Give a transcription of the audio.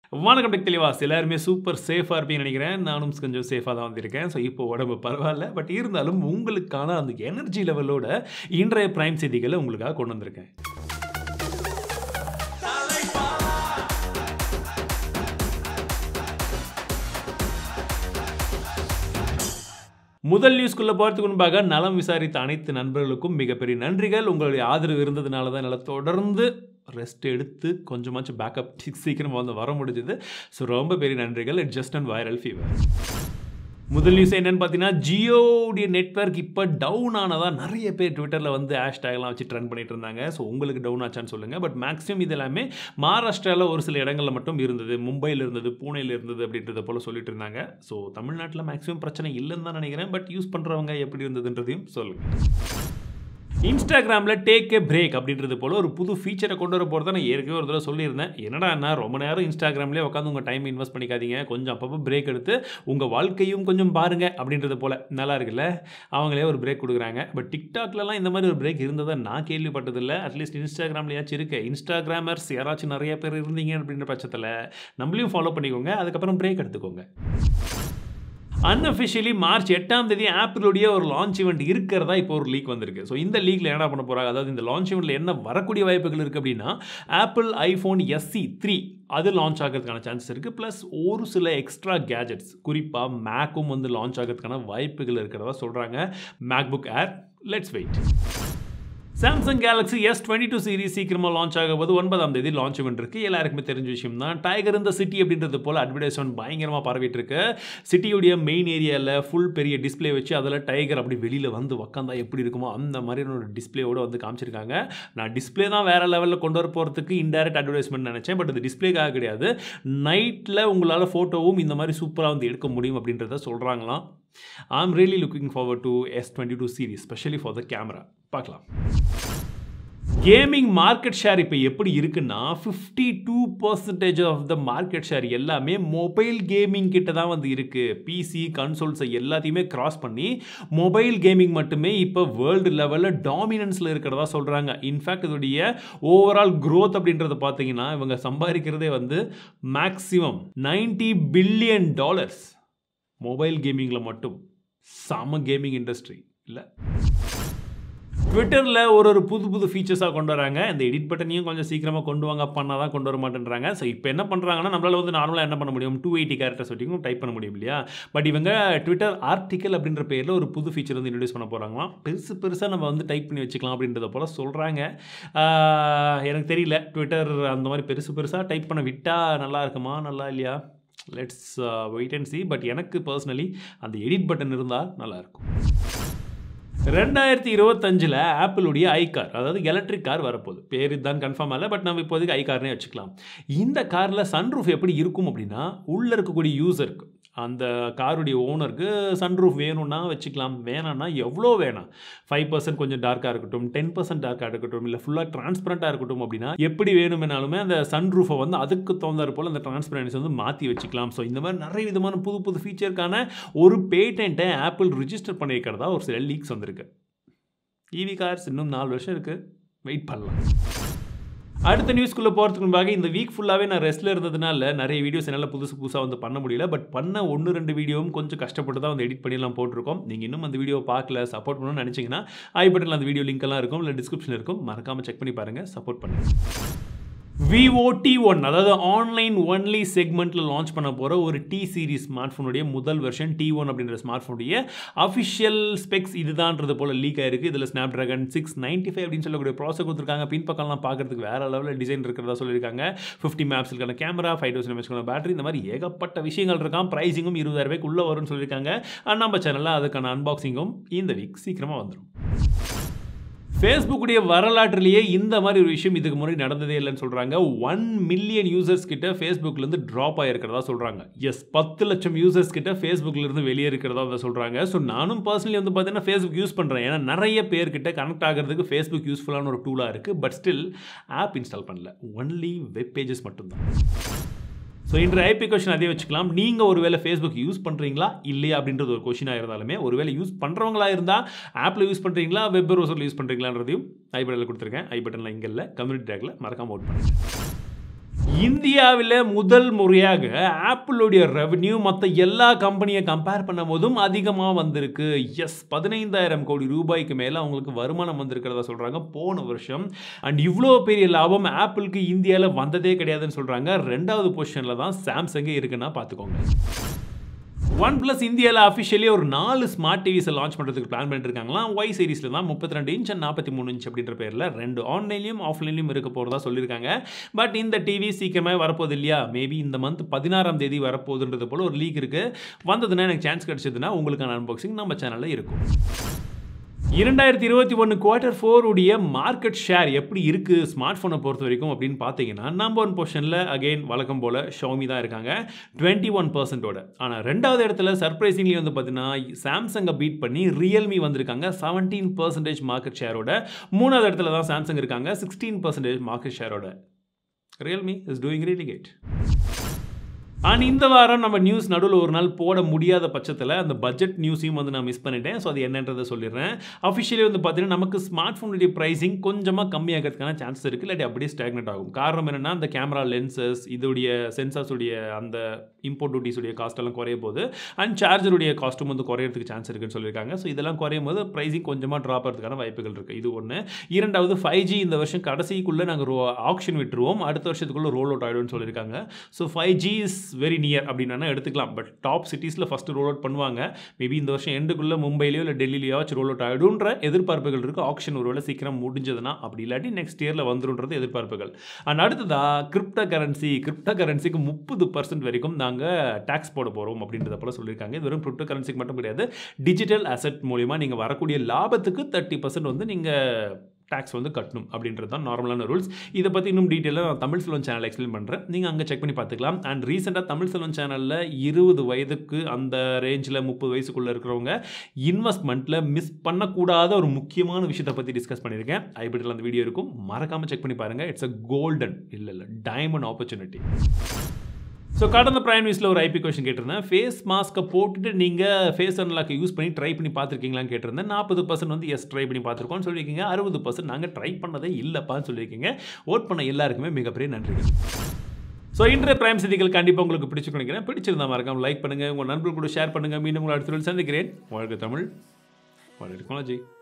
வணக்கம் டெக் தெளிவாஸ் எல்லாருமே சூப்பர் சேஃபாக இருப்பீங்கன்னு நினைக்கிறேன் நானும் கொஞ்சம் சேஃபாக தான் வந்திருக்கேன் ஸோ இப்போ உடம்பு பரவாயில்ல பட் இருந்தாலும் உங்களுக்கான அந்த எனர்ஜி லெவலோட இன்றைய பிரைம் செய்திகளை உங்களுக்காக கொண்டு வந்திருக்கேன் முதல் நியூஸ்குள்ளே போகிறதுக்கு முன்பாக நலம் விசாரித்த அனைத்து நண்பர்களுக்கும் மிகப்பெரிய நன்றிகள் உங்களுடைய ஆதரவு இருந்ததுனால தான் என்னால் தொடர்ந்து ரெஸ்ட் எடுத்து கொஞ்சமாச்சும் பேக்கப் சீக்கிரமாக வந்து வர முடிஞ்சது ஸோ ரொம்ப பெரிய நன்றிகள் it just and viral fever முதல் நியூஸ் என்னன்னு பார்த்தீங்கன்னா ஜியோடைய நெட்ஒர்க் இப்போ டவுன் ஆனதாக நிறைய பேர் ட்விட்டரில் வந்து ஹேஷ்டேக்லாம் வச்சு ட்ரெண்ட் பண்ணிட்டு இருந்தாங்க ஸோ உங்களுக்கு டவுன் ஆச்சான்னு சொல்லுங்கள் பட் மேக்ஸிமம் இது எல்லாமே மகாராஷ்டிராவில் ஒரு சில இடங்களில் மட்டும் இருந்தது மும்பையில் இருந்தது பூனேயில் இருந்தது அப்படின்றத போல் சொல்லிட்டு இருந்தாங்க ஸோ தமிழ்நாட்டில் மேக்ஸிமம் பிரச்சனை இல்லைன்னு தான் நினைக்கிறேன் பட் யூஸ் பண்ணுறவங்க எப்படி இருந்ததுன்றதையும் சொல்லுங்கள் இன்ஸ்டாகிராமில் டேக் ஏ பிரேக் அப்படின்றது போல் ஒரு புது ஃபீச்சரை கொண்டு வர போகிறத நான் ஏற்கனவே ஒரு தடவை சொல்லியிருந்தேன் என்னடா என்ன ரொம்ப நேரம் இன்ஸ்டாகிராம்லேயே உட்காந்து உங்கள் டைம் இன்வெஸ்ட் பண்ணிக்காதீங்க கொஞ்சம் அப்பப்போ பிரேக் எடுத்து உங்கள் வாழ்க்கையும் கொஞ்சம் பாருங்கள் அப்படின்றது போல் நல்லா இருக்குல்ல அவங்களே ஒரு பிரேக் கொடுக்குறாங்க பட் டிக்டாக்லலாம் இந்த மாதிரி ஒரு பிரேக் இருந்ததை நான் கேள்விப்பட்டதில்லை அட்லீஸ்ட் இன்ஸ்டாகிராம்லையாச்சும் இருக்கு இன்ஸ்டாகிராமர்ஸ் யாராச்சும் நிறைய பேர் இருந்தீங்க அப்படின்ற பட்சத்தில் நம்மளையும் ஃபாலோ பண்ணிக்கோங்க அதுக்கப்புறம் பிரேக் எடுத்துக்கோங்க அன்அஃபிஷியலி மார்ச் எட்டாம் தேதி ஆப்பிளுடைய ஒரு லான்ச் ஈவெண்ட் இருக்கிறதா இப்போ ஒரு லீக் வந்திருக்கு ஸோ இந்த லீக்ல என்ன பண்ண போகிறாங்க அதாவது இந்த லான்ச் ஈவெண்ட்டில் என்ன வரக்கூடிய வாய்ப்புகள் இருக்குது அப்படின்னா ஆப்பிள் ஐஃபோன் எஸ்சி த்ரீ அது லான்ச் ஆகிறதுக்கான சான்சஸ் இருக்குது ப்ளஸ் ஒரு சில எக்ஸ்ட்ரா கேஜெட்ஸ் குறிப்பாக மேக்கும் வந்து லான்ச் ஆகிறதுக்கான வாய்ப்புகள் இருக்கிறதா சொல்கிறாங்க MacBook Air let's wait Samsung Galaxy S twenty two series சீக்கிரமாக லான்ச் ஆக போது ஒன்பதாம் தேதி லான்ச் இவன் இருக்கு எல்லாருக்குமே தெரிஞ்ச விஷயம் தான் டைகர் இந்த சிட்டி அப்படின்றது போல் அட்வர்டைஸ்மெண்ட் பயங்கரமாக பரவிட்டு இருக்கு சிட்டியுடைய மெயின் ஏரியாவில் ஃபுல் பெரிய டிஸ்பிளே வச்சு அதில் டைகர் அப்படி வெளியில் வந்து உக்காந்தா எப்படி இருக்குமோ அந்த மாதிரியான ஒரு டிஸ்பிளேயோட வந்து காமிச்சிருக்காங்க நான் டிஸ்பிளே தான் வேறு லெவலில் கொண்டு வர போகிறதுக்கு இன்டைரக்ட் அட்வர்டைஸ்மெண்ட் நினச்சேன் பட் அது டிஸ்பிளேக்காக கிடையாது நைட்டில் உங்களால் ஃபோட்டோவும் இந்த மாதிரி சூப்பராக வந்து எடுக்க முடியும் அப்படின்றத சொல்கிறாங்களாம் I am really looking forward to S twenty two series specially for the camera பார்க்கலாம் கேமிங் மார்க்கெட் ஷேர் இப்போ எப்படி இருக்குன்னா fifty two percentage of the market share எல்லாமே மொபைல் கேமிங் கிட்ட தான் வந்து இருக்குது பிசி கன்சோல்ஸை எல்லாத்தையுமே கிராஸ் பண்ணி மொபைல் கேமிங் மட்டுமே இப்போ வேர்ல்டு லெவலில் டாமினன்ஸில் இருக்கிறதா சொல்கிறாங்க இன்ஃபேக்ட் இதோடைய ஓவரால் க்ரோத் அப்படின்றத பார்த்தீங்கன்னா இவங்க சம்பாதிக்கிறதே வந்து maximum ninety billion dollars mobile கேமிங்கில் மட்டும் செம கேமிங் இண்டஸ்ட்ரி இல்லை ட்விட்டரில் ஒரு ஒரு புது புது ஃபீச்சர்ஸாக கொண்டு வராங்க இந்த எடிட் பட்டனையும் கொஞ்சம் சீக்கிரமாக கொண்டு வாங்க பண்ணால் தான் கொண்டு வர மாட்டேன்றாங்க ஸோ இப்போ என்ன பண்ணுறாங்கன்னா நம்மளால் வந்து நார்மலாக என்ன பண்ண முடியும் டூ எயிட்டி கேரக்டர்ஸ் வரைக்கும் டைப் பண்ண முடியும் இல்லையா பட் இவங்க ட்விட்டர் ஆர்டிக்கல் அப்படின்ற பேரில் ஒரு புது ஃபீச்சர் வந்து இன்ட்ரடியூஸ் பண்ண போகிறாங்களாம் பெருசு பெருசாக நம்ம வந்து டைப் பண்ணி வச்சுக்கலாம் அப்படின்றத போல் சொல்கிறாங்க எனக்கு தெரியல ட்விட்டர் அந்த மாதிரி பெருசு பெருசாக டைப் பண்ண விட்டால் நல்லா இருக்குமா நல்லா இல்லையா let's wait and see but எனக்கு பர்சனலி அந்த எடிட் பட்டன் இருந்தால் நல்லாயிருக்கும் ரெண்டாயிரத்தி இருபத்தஞ்சில் ஆப்பிளுடைய ஐ கார் அதாவது எலக்ட்ரிக் கார் வரப்போகுது பேர் இதுதான் கன்ஃபார்ம் ஆகல பட் நம்ம இப்போதைக்கு ஐ கார்னே வச்சுக்கலாம் இந்த காரில் சன்ரூஃப் எப்படி இருக்கும் அப்படின்னா உள்ளே இருக்கக்கூடிய யூசருக்கு அந்த காருடைய ஓனருக்கு சன்ரூஃப் வேணும்னா வச்சுக்கலாம் வேணாம்னா எவ்வளோ வேணாம் ஃபைவ் பர்சன்ட் கொஞ்சம் டார்க்காக இருக்கட்டும் டென் பர்சன்ட் டார்க்காக இருக்கட்டும் இல்லை ஃபுல்லாக டிரான்ஸ்பரண்ட்டாக இருக்கட்டும் அப்படின்னா எப்படி வேணுமெனாலுமே அந்த சன்ரூஃபை வந்து அதுக்கு தகுந்தாற் போல் அந்த டிரான்ஸ்பரன்சி வந்து மாற்றி வச்சுக்கலாம் ஸோ இந்த மாதிரி நிறைய விதமான புது புது ஃபீச்சருக்கான ஒரு பேட்டண்ட்டை ஆப்பிள் ரிஜிஸ்டர் பண்ணியிருக்கிறதா ஒரு சில லீக்ஸ் வந்திருக்கு ஈவி கார்ஸ் இன்னும் நாலு வருஷம் இருக்குது வெயிட் பண்ணலாம் அடுத்த நியூஸ்க்குள்ளே போகிறதுக்கு முன்பாக இந்த வீக் ஃபுல்லாகவே நான் ரெஸ்ட்டில் இருந்ததுனால நிறைய வீடியோஸ் என்னால் புதுசு புதுசாக வந்து பண்ண முடியல பட் பண்ண ஒன்று ரெண்டு வீடியோவும் கொஞ்சம் கஷ்டப்பட்டு தான் வந்து எடிட் பண்ணிலாம் போட்டிருக்கோம் நீங்கள் இன்னும் அந்த வீடியோ பார்க்கல சப்போர்ட் பண்ணணும்னு நினச்சிங்கன்னா ஐ பட்டனில் அந்த வீடியோ லிங்க் எல்லாம் இருக்கும் இல்லை டிஸ்கிரிப்ஷன் இருக்கும் மறக்காமல் செக் பண்ணி பாருங்கள் சப்போர்ட் பண்ணுங்கள் விவோ டி ஒன் அதாவது ஆன்லைன் ஒன்லி செக்மெண்ட்டில் லான்ச் பண்ண போகிற ஒரு டி சீரிஸ் ஸ்மார்ட் ஃபோனுடைய முதல் வெர்ஷன் டி ஒன் அப்படின்ற ஸ்மார்ட் ஃபோனுடைய அஃபிஷியல் ஸ்பெக்ஸ் இதுதான்றது போல் லீக் ஆயிருக்கு இதில் Snapdragon six ninety five அப்படின்னு சொல்லக்கூடிய ப்ராசஸ் கொடுத்துருக்காங்க பின்பக்கம்லாம் பார்க்கறதுக்கு வேறு லெவலில் டிசைன் இருக்கிறதா சொல்லியிருக்காங்க ஃபிஃப்டி மேப்ஸுக்கான கேமரா ஃபைவ் தௌசண்ட் எம்எஸ்க்கான பேட்டரி இந்த மாதிரி ஏகப்பட்ட விஷயங்கள் இருக்கான் ப்ரைஸிங்கும் இருபதாயிரம் ரூபாய்க்கு உள்ளே வரும்னு சொல்லியிருக்காங்க நம்ம சேனலில் அதுக்கான அன்பாக்சிங்கும் இந்த வீக் சீக்கிரமாக வந்துடும் ஃபேஸ்புக்குடைய வரலாற்றிலேயே இந்த மாதிரி ஒரு விஷயம் இதுக்கு முன்னாடி நடந்ததே இல்லைன்னு சொல்கிறாங்க ஒன் மில்லியன் யூசர்ஸ் கிட்ட ஃபேஸ்புக்லேருந்து ட்ராப் ஆகிருக்கிறதா சொல்கிறாங்க எஸ் பத்து லட்சம் யூசர்ஸ் கிட்ட ஃபேஸ்புக்லேருந்து வெளியே இருக்கிறதா வந்து சொல்கிறாங்க ஸோ நானும் பர்சனலி வந்து பார்த்தீங்கன்னா ஃபேஸ்புக் யூஸ் பண்ணுறேன் ஏன்னா நிறைய பேர்கிட்ட கனெக்ட் ஆகிறதுக்கு ஃபேஸ்புக் யூஸ்ஃபுல்லான ஒரு டூலாக இருக்குது பட் ஸ்டில் ஆப் இன்ஸ்டால் பண்ணல ஒன்லி வெப் பேஜஸ் மட்டும்தான் ஸோ இன்று ஐபி கொஷின் அதே வச்சுக்கலாம் நீங்கள் ஒருவேளை ஃபேஸ்புக் யூஸ் பண்ணுறீங்களா இல்லையா அப்படின்றது ஒரு கொஷினாக இருந்தாலுமே ஒருவேளை யூஸ் பண்ணுறவங்களா இருந்தால் ஆப்பில் யூஸ் பண்ணுறீங்களா வெப் ப்ரௌசரில் யூஸ் பண்ணுறீங்களான்றதையும் ஐ பட்டனில் கொடுத்துருக்கேன் ஐ பட்டனில் இங்கே இல்லை கம்யூனிட்டி டேக்கில் மறக்காமல் ஓட் பண்ணுங்கள் இந்தியாவில் முதல் முறையாக ஆப்பிளுடைய ரெவென்யூ மற்ற எல்லா கம்பெனியை கம்பேர் பண்ணும் போதும் அதிகமாக வந்திருக்கு எஸ் பதினைந்தாயிரம் கோடி ரூபாய்க்கு மேலே அவங்களுக்கு வருமானம் வந்திருக்கிறதா சொல்கிறாங்க போன வருஷம் அண்ட் இவ்வளோ பெரிய லாபம் ஆப்பிளுக்கு இந்தியாவில் வந்ததே கிடையாதுன்னு சொல்கிறாங்க ரெண்டாவது பொசிஷனில் தான் சாம்சங்கே இருக்குன்னா பார்த்துக்கோங்க ஒன் ப்ளஸ் இந்தியாவில் அஃபிஷியலி ஒரு நாலு ஸ்மார்ட் டிவிஸை லான்ச் பண்ணுறதுக்கு பிளான் பண்ணிட்டு இருக்காங்களாம் ஒய் சீரிஸில் தான் முப்பத்தி ரெண்டு இன்ச் அண்ட் நாற்பத்தி மூணு இன்ச் அப்படின்ற பேரில் ரெண்டு ஆன்லைன்லையும் ஆஃப்லைன்லையும் இருக்க போகிறதா சொல்லியிருக்காங்க பட் இந்த டிவி சீக்கிரமாக வரப்போகுது இல்லையா மேபி இந்த மந்த் பதினாறாம் தேதி வரப்போகுதுன்றது போல் ஒரு லீக் இருக்குது வந்ததுன்னா எனக்கு சான்ஸ் கிடச்சதுன்னா உங்களுக்கான அன்பாக்சிங் நம்ம சேனலில் இருக்கும் இரண்டாயிரத்தி இருபத்தி ஒன்று குவார்ட்டர் ஃபோருடைய மார்க்கெட் ஷேர் எப்படி இருக்குது ஸ்மார்ட் ஃபோனை பொறுத்த வரைக்கும் அப்படின்னு பார்த்தீங்கன்னா நம்பர் ஒன் பொசிஷனில் அகெயின் வழக்கம் போல் ஷோமி தான் இருக்காங்க டுவெண்ட்டி ஒன் பர்சன்டோட ஆனால் ரெண்டாவது இடத்துல சர்ப்ரைசிங்லி வந்து பார்த்தீங்கன்னா சாம்சங்கை பீட் பண்ணி ரியல்மி வந்திருக்காங்க செவன்டீன் பர்சன்டேஜ் மார்க்கெட் ஷேரோட மூணாவது இடத்துல தான் சாம்சங் இருக்காங்க சிக்ஸ்டீன் பர்சன்டேஜ் மார்க்கெட் ஷேரோட Realme is doing really great and இந்த வாரம் நம்ம நியூஸ் நடுவில் ஒரு நாள் போட முடியாத பட்சத்தில் அந்த பட்ஜெட் நியூஸையும் வந்து நான் மிஸ் பண்ணிட்டேன் ஸோ அது என்னன்றதை சொல்லிடுறேன் அஃபிஷியலி வந்து பார்த்தீங்கன்னா நமக்கு ஸ்மார்ட் ஃபோனுடைய ப்ரைஸிங் கொஞ்சமாக கம்மியாகிறதுக்கான சான்சஸ் இருக்குது இல்லாட்டி அப்படியே ஸ்டாக்னெட் ஆகும் காரணம் என்னென்னா அந்த கேமரா லென்சஸ் இதோடைய சென்சார்ஸுடைய அந்த இம்போர்ட் டியூட்டிஸுடைய காஸ்ட் எல்லாம் குறைய போது அண்ட் சார்ஜருடைய காஸ்ட்டும் வந்து குறையிறதுக்கு சான்ஸ் இருக்குன்னு சொல்லியிருக்காங்க ஸோ இதெல்லாம் குறையும் போது ப்ரைஸிங் கொஞ்சமாக ட்ராப் ஆகிறதுக்கான வாய்ப்புகள் இருக்குது இது ஒன்று இரண்டாவது ஃபைவ் ஜி இந்த வருஷம் கடைசிக்குள்ளே நாங்கள் ரோ ஆக்ஷன் விட்டுருவோம் அடுத்த வருஷத்துக்குள்ளே ரோல் அவுட் ஆகிடும்னு சொல்லியிருக்காங்க so five G is very near அப்படின்னா எடுத்துக்கலாம் பட் டாப் சிட்டிஸில் ஃபஸ்ட்டு ரோல் அவுட் பண்ணுவாங்க மேபி இந்த வருஷம் எண்டுக்குள்ளே மும்பையிலையோ இல்லை டெல்லியிலையோ ரோல் அவுட் ஆகிடும்ன்ற எதிர்பார்ப்புகள் இருக்குது ஆக்ஷன் ஒருவேளை சீக்கிரம் முடிஞ்சதுன்னா அப்படி இல்லாட்டி நெக்ஸ்ட் இயரில் வந்துருன்றது எதிர்பார்ப்புகள் அண்ட் அடுத்ததா கிரிப்டோ கரன்சி கிரிப்டோ கரன்சிக்கு முப்பது பர்சன்ட் வரைக்கும் நாங்கள் டேக்ஸ் போட போகிறோம் அப்படின்றத போல சொல்லியிருக்காங்க இது வெறும் கிரிப்டோ கரன்சிக்கு மட்டும் கிடையாது டிஜிட்டல் அசெட் மூலிமா நீங்கள் வரக்கூடிய லாபத்துக்கு தேர்ட்டி பர்சன்ட் வந்து நீங்கள் டேக்ஸ் வந்து கட்டணும் அப்படின்றது தான் நார்மலான ரூல்ஸ் இதை பற்றி இன்னும் டீட்டெயிலாக நான் தமிழ் செல்வன் சேனல் எக்ஸ்பிளைன் பண்ணுறேன் நீங்கள் அங்கே செக் பண்ணி பார்த்துக்கலாம் அண்ட் ரீசெண்டாக தமிழ் செல்வன் சேனலில் இருபது வயதுக்கு அந்த ரேஞ்சில் முப்பது வயசுக்குள்ளே இருக்கிறவங்க இன்வெஸ்ட்மெண்ட்டில் மிஸ் பண்ணக்கூடாத ஒரு முக்கியமான விஷயத்தை பற்றி டிஸ்கஸ் பண்ணியிருக்கேன் ஐபிடியில் அந்த வீடியோ இருக்கும் மறக்காமல் செக் பண்ணி பாருங்கள் இட்ஸ் அ கோல்டன் இல்லை இல்லை டைமண்ட் ஆப்பர்ச்சுனிட்டி ஸோ கடந்த ப்ரைம் நியூஸில் ஒரு ஐபி கொஷின் கேட்டிருந்தேன் ஃபேஸ் மாஸ்க்கை போட்டுட்டு நீங்கள் ஃபேஸ் அன்லாக்கை யூஸ் பண்ணி ட்ரை பண்ணி பார்த்துருக்கீங்களான்னு கேட்டிருந்தேன் நாற்பது பர்சன்ட் வந்து எஸ் ட்ரை பண்ணி பார்த்துருக்கோம்னு சொல்லியிருக்கீங்க அறுபது பர்சன்ட் நாங்கள் ட்ரை பண்ணதே இல்லைப்பான்னு சொல்லியிருக்கீங்க ஓட் பண்ண எல்லாருக்குமே மிகப்பெரிய நன்றிகள் ஸோ இன்றைய பிரைம் செய்திகள் கண்டிப்பாக உங்களுக்கு பிடிச்சு நினைக்கிறேன் பிடிச்சிருந்தா மறக்காம லைக் பண்ணுங்கள் உங்கள் நண்பர்கள் கூட ஷேர் பண்ணுங்கள் மீண்டும் உங்களை அடுத்த சந்திக்கிறேன் வாழ்க்கை தமிழ் வாழ்க்கை டெக்னாலஜி